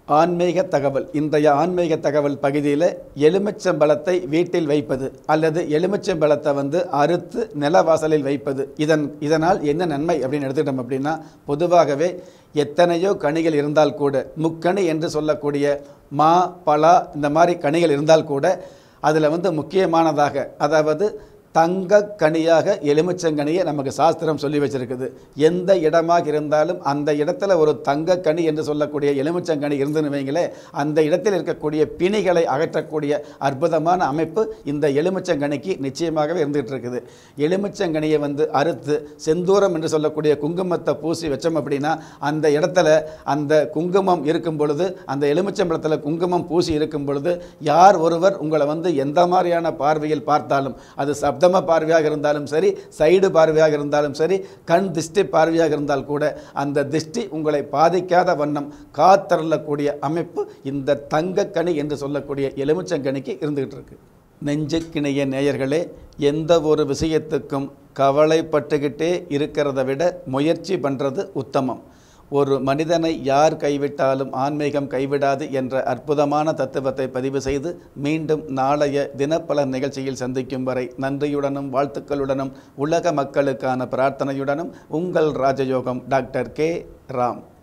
ஆன்மீக தகவல் இன்றைய ஆன்மீக தகவல் பகுதியில் எலுமிச்சம்பழத்தை வீட்டில் வைப்பது அல்லது எலுமிச்சம்பழத்தை வந்து அறுத்து நிலவாசலில் வைப்பது இதன் இதனால் என்ன நன்மை அப்படின்னு எடுத்துக்கிட்டோம் அப்படின்னா பொதுவாகவே எத்தனையோ கனிகள் இருந்தால் கூட முக்கணி என்று சொல்லக்கூடிய மா பலா இந்த மாதிரி கனிகள் இருந்தால் கூட அதில் வந்து முக்கியமானதாக அதாவது தங்க கனியாக எலுமிச்சங்கனியை நமக்கு சாஸ்திரம் சொல்லி வச்சிருக்குது எந்த இடமாக இருந்தாலும் அந்த இடத்துல ஒரு தங்க கனி என்று சொல்லக்கூடிய எலுமிச்சங்கனி இருந்துன்னு வைங்களேன் அந்த இடத்தில் இருக்கக்கூடிய பிணிகளை அகற்றக்கூடிய அற்புதமான அமைப்பு இந்த எலுமிச்சங்கனிக்கு நிச்சயமாகவே இருந்துகிட்டு இருக்குது எலுமிச்சங்கனியை வந்து அறுத்து செந்தூரம் என்று சொல்லக்கூடிய குங்குமத்தை பூசி வச்சோம் அப்படின்னா அந்த இடத்துல அந்த குங்குமம் இருக்கும் பொழுது அந்த எலுமிச்சம்பழத்தில் குங்குமம் பூசி இருக்கும் பொழுது யார் ஒருவர் உங்களை வந்து எந்த மாதிரியான பார்வையில் பார்த்தாலும் அது சப்தம பார்வையாக இருந்தாலும் சரி சைடு பார்வையாக இருந்தாலும் சரி கண் திஷ்டி பார்வையாக இருந்தால் கூட அந்த திஷ்டி உங்களை பாதிக்காத வண்ணம் காத்தருளக்கூடிய அமைப்பு இந்த தங்கக்கனி என்று சொல்லக்கூடிய எலுமிச்சங்கனிக்கு இருந்துகிட்டு இருக்கு நெஞ்சுக்கிணைய நேயர்களே எந்த ஒரு விஷயத்துக்கும் கவலைப்பட்டுக்கிட்டே இருக்கிறத விட முயற்சி பண்ணுறது உத்தமம் ஒரு மனிதனை யார் கைவிட்டாலும் ஆன்மீகம் கைவிடாது என்ற அற்புதமான தத்துவத்தை பதிவு செய்து மீண்டும் நாளைய தினப்பலன் நிகழ்ச்சியில் சந்திக்கும் வரை நன்றியுடனும் வாழ்த்துக்களுடனும் உலக மக்களுக்கான பிரார்த்தனையுடனும் உங்கள் ராஜயோகம் டாக்டர் கே ராம்